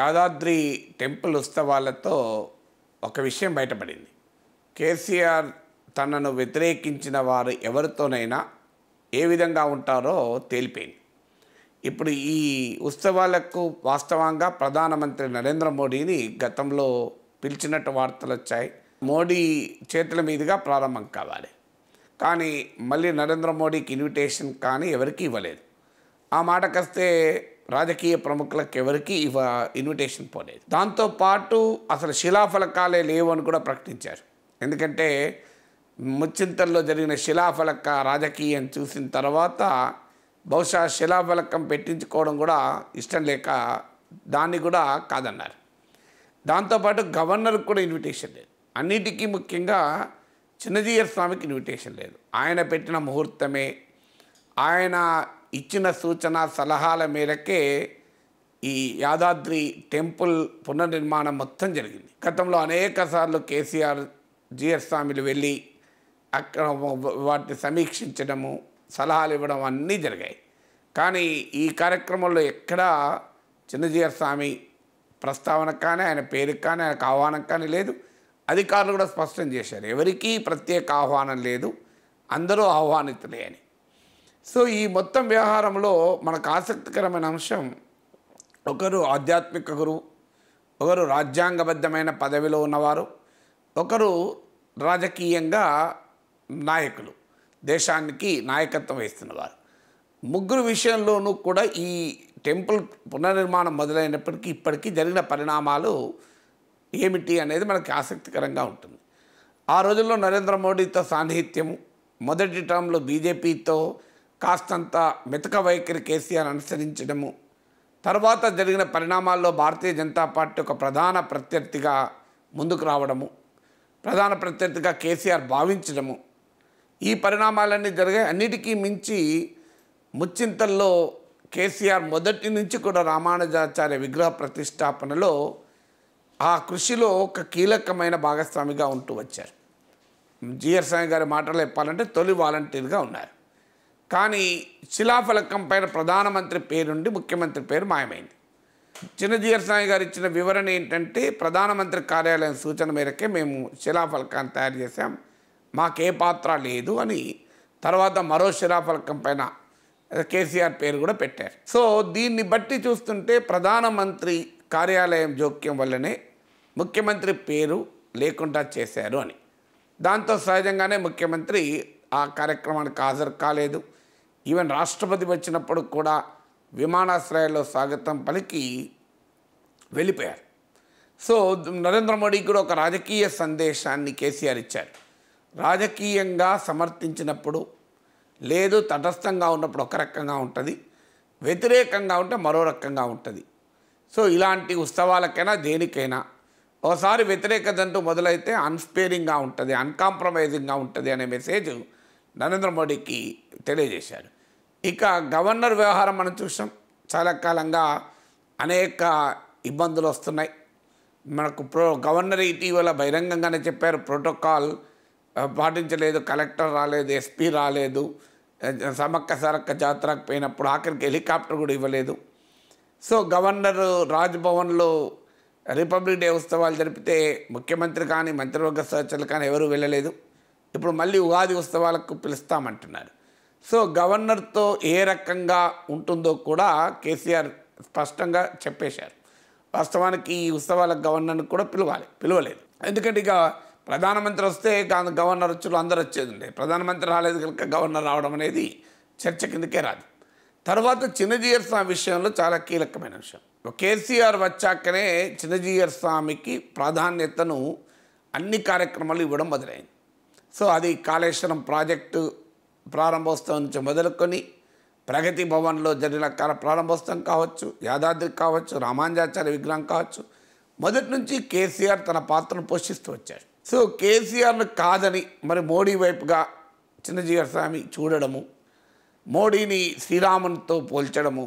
Yadadri temple ఉత్సవాలతో ఒక విషయం బయటపడింది కేసీఆర్ తనను వ్యతిరేకించిన వారు ఎవరితోనైనా ఏ విధంగా ఉంటారో తేలిపోయింది ఇప్పుడు ఈ ఉత్సవాలకు వాస్తవంగా ప్రధానమంత్రి నరేంద్ర మోడీని గతంలో పిలిచినట్టు వార్తలు వచ్చాయి మోడీ చేతుల మీదుగా ప్రారంభం కావాలి కానీ మళ్ళీ నరేంద్ర మోడీకి ఇన్విటేషన్ కానీ ఎవరికీ ఇవ్వలేదు ఆ మాటకొస్తే రాజకీయ ప్రముఖులకు ఎవరికి ఇవ ఇన్విటేషన్ పోలేదు దాంతోపాటు అసలు శిలాఫలకాలే లేవు అని కూడా ప్రకటించారు ఎందుకంటే ముచ్చింతల్లో జరిగిన శిలాఫలక రాజకీయం చూసిన తర్వాత బహుశా శిలాఫలకం పెట్టించుకోవడం కూడా ఇష్టం లేక దాన్ని కూడా కాదన్నారు దాంతోపాటు గవర్నర్కి కూడా ఇన్విటేషన్ లేదు అన్నిటికీ ముఖ్యంగా చిన్నజీయర్ స్వామికి ఇన్విటేషన్ లేదు ఆయన పెట్టిన ముహూర్తమే ఆయన ఇచ్చిన సూచన సలహాల మేరకే ఈ యాదాద్రి టెంపుల్ పునర్నిర్మాణం మొత్తం జరిగింది గతంలో అనేక సార్లు కేసీఆర్ జిఎస్ స్వామిలు వెళ్ళి అక్కడ వాటిని సమీక్షించడము సలహాలు ఇవ్వడం అన్నీ జరిగాయి కానీ ఈ కార్యక్రమంలో ఎక్కడా చిన్నజీయర్ స్వామి ప్రస్తావన కానీ ఆయన పేరుకి కానీ ఆయనకు ఆహ్వానం కానీ లేదు అధికారులు కూడా స్పష్టం చేశారు ఎవరికీ ప్రత్యేక ఆహ్వానం లేదు అందరూ ఆహ్వానితులే అని సో ఈ మొత్తం వ్యవహారంలో మనకు ఆసక్తికరమైన అంశం ఒకరు ఆధ్యాత్మిక గురువు ఒకరు రాజ్యాంగబద్ధమైన పదవిలో ఉన్నవారు ఒకరు రాజకీయంగా నాయకులు దేశానికి నాయకత్వం వహిస్తున్నవారు ముగ్గురు విషయంలోనూ కూడా ఈ టెంపుల్ పునర్నిర్మాణం మొదలైనప్పటికీ ఇప్పటికీ జరిగిన పరిణామాలు ఏమిటి అనేది మనకి ఆసక్తికరంగా ఉంటుంది ఆ రోజుల్లో నరేంద్ర మోడీతో సాన్నిహిత్యము మొదటి టర్మ్లో బీజేపీతో కాస్తంత మెతక వైఖరి కేసీఆర్ అనుసరించడము తర్వాత జరిగిన పరిణామాల్లో భారతీయ జనతా పార్టీ ఒక ప్రధాన ప్రత్యర్థిగా ముందుకు రావడము ప్రధాన ప్రత్యర్థిగా కేసీఆర్ భావించడము ఈ పరిణామాలన్నీ జరిగాయి అన్నిటికీ మించి ముచ్చింతల్లో కేసీఆర్ మొదటి నుంచి కూడా రామానుజాచార్య విగ్రహ ప్రతిష్టాపనలో ఆ కృషిలో ఒక కీలకమైన భాగస్వామిగా ఉంటూ వచ్చారు జిఆర్ స్వామి గారి మాటలు చెప్పాలంటే తొలి వాలంటీర్గా ఉన్నారు కానీ శిలాఫలకం పైన ప్రధానమంత్రి పేరుండి ముఖ్యమంత్రి పేరు మాయమైంది చిన్నజీఆర్ స్వామి గారు ఇచ్చిన వివరణ ఏంటంటే ప్రధానమంత్రి కార్యాలయం సూచన మేరకే మేము శిలాఫలకాన్ని తయారు చేశాం మాకే పాత్ర లేదు అని తర్వాత మరో శిలాఫలకం పైన కేసీఆర్ పేరు కూడా పెట్టారు సో దీన్ని బట్టి చూస్తుంటే ప్రధానమంత్రి కార్యాలయం జోక్యం వల్లనే ముఖ్యమంత్రి పేరు లేకుండా చేశారు అని దాంతో సహజంగానే ముఖ్యమంత్రి ఆ కార్యక్రమానికి హాజరు కాలేదు ఈవెన్ రాష్ట్రపతి వచ్చినప్పుడు కూడా విమానాశ్రయాల్లో స్వాగతం పలికి వెళ్ళిపోయారు సో నరేంద్ర మోడీకి కూడా ఒక రాజకీయ సందేశాన్ని కేసీఆర్ ఇచ్చారు రాజకీయంగా సమర్థించినప్పుడు లేదు తటస్థంగా ఉన్నప్పుడు ఒక రకంగా ఉంటుంది వ్యతిరేకంగా ఉంటే మరో రకంగా ఉంటుంది సో ఇలాంటి ఉత్సవాలకైనా దేనికైనా ఒకసారి వ్యతిరేకత అంటూ మొదలైతే అన్స్పేరింగ్గా ఉంటుంది అన్కాంప్రమైజింగ్గా ఉంటుంది అనే మెసేజ్ నరేంద్ర మోడీకి తెలియజేశారు ఇక గవర్నర్ వ్యవహారం మనం చూసాం చాలా కాలంగా అనేక ఇబ్బందులు వస్తున్నాయి మనకు ప్రో గవర్నర్ ఇటీవల బహిరంగంగానే చెప్పారు ప్రోటోకాల్ ఆ, పాటించలేదు కలెక్టర్ రాలేదు ఎస్పీ రాలేదు ఆ, సమ్మక్క సారక్క జాతరకు పోయినప్పుడు ఆఖరికి హెలికాప్టర్ కూడా ఇవ్వలేదు సో గవర్నర్ రాజ్భవన్లో రిపబ్లిక్ డే ఉత్సవాలు జరిపితే ముఖ్యమంత్రి కానీ మంత్రివర్గ సహచరులు కానీ ఎవరూ వెళ్ళలేదు ఇప్పుడు మళ్ళీ ఉగాది ఉత్సవాలకు పిలుస్తామంటున్నారు సో గవర్నర్తో ఏ రకంగా ఉంటుందో కూడా కేసీఆర్ స్పష్టంగా చెప్పేశారు వాస్తవానికి ఈ ఉత్సవాలకు గవర్నర్ని కూడా పిలవాలి పిలవలేదు ఎందుకంటే ఇక ప్రధానమంత్రి వస్తే గా- గవర్నర్ వచ్చి అందరూ వచ్చేది ఉండే ప్రధానమంత్రి రాలేదు కనుక గవర్నర్ రావడం అనేది చర్చ కిందకే రాదు తర్వాత చిన్నజీయర్ స్వామి విషయంలో చాలా కీలకమైన విషయం కేసీఆర్ వచ్చాకనే చిన్నజీయర్ స్వామికి ప్రాధాన్యతను అన్ని కార్యక్రమాలు ఇవ్వడం మొదలైంది సో అది కాళేశ్వరం ప్రాజెక్టు ప్రారంభోత్సవం నుంచి మొదలుకొని ప్రగతి భవన్లో జరిగిన కాల ప్రారంభోత్సవం కావచ్చు యాదాద్రి కావచ్చు రామాంజాచార్య విగ్రహం కావచ్చు మొదటి నుంచి కేసీఆర్ తన పాత్రను పోషిస్తూ వచ్చాడు సో కేసీఆర్ను కాదని మరి మోడీ వైపుగా చిన్నజీవర్ స్వామి చూడడము మోడీని శ్రీరామునితో పోల్చడము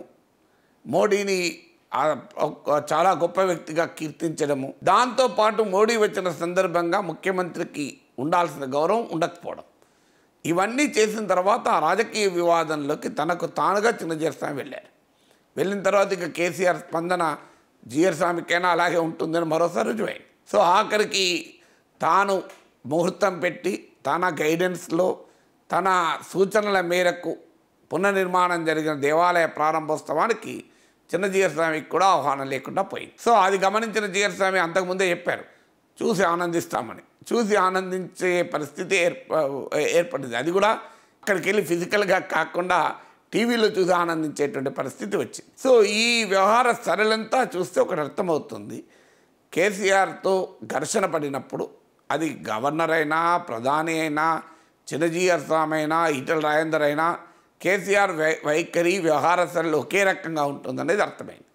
మోడీని ఆ ఒక చాలా గొప్ప వ్యక్తిగా కీర్తించడము దాంతోపాటు మోడీ వచ్చిన సందర్భంగా ముఖ్యమంత్రికి ఉండాల్సిన గౌరవం ఉండకపోవడం ఇవన్నీ చేసిన తర్వాత ఆ రాజకీయ వివాదంలోకి తనకు తానుగా చిన్నజీరస్వామి వెళ్ళారు వెళ్ళిన తర్వాత ఇక కేసీఆర్ స్పందన జిఆర్ స్వామికైనా అలాగే ఉంటుందని మరోసారి రుజువైంది సో ఆఖరికి తాను ముహూర్తం పెట్టి తన గైడెన్స్లో తన సూచనల మేరకు పునర్నిర్మాణం జరిగిన దేవాలయ ప్రారంభోత్సవానికి చిన్న జిఆర్ స్వామికి కూడా ఆహ్వానం లేకుండా పోయింది సో అది గమనించిన జిఆర్ స్వామి అంతకుముందే చెప్పారు చూసి ఆనందిస్తామని చూసి ఆనందించే పరిస్థితి ఏర్ప ఏర్పడింది అది కూడా అక్కడికి వెళ్ళి ఫిజికల్గా కాకుండా టీవీలో చూసి ఆనందించేటువంటి పరిస్థితి వచ్చింది సో ఈ వ్యవహార సరళంతా చూస్తే ఒకటి అర్థమవుతుంది కేసీఆర్తో ఘర్షణ పడినప్పుడు అది గవర్నర్ అయినా ప్రధాని అయినా చిన్నజీఆర్ స్వామి అయినా ఈటల రాజేందర్ అయినా కేసీఆర్ వై వైఖరి వ్యవహార సరళి ఒకే రకంగా ఉంటుందనేది అర్థమైంది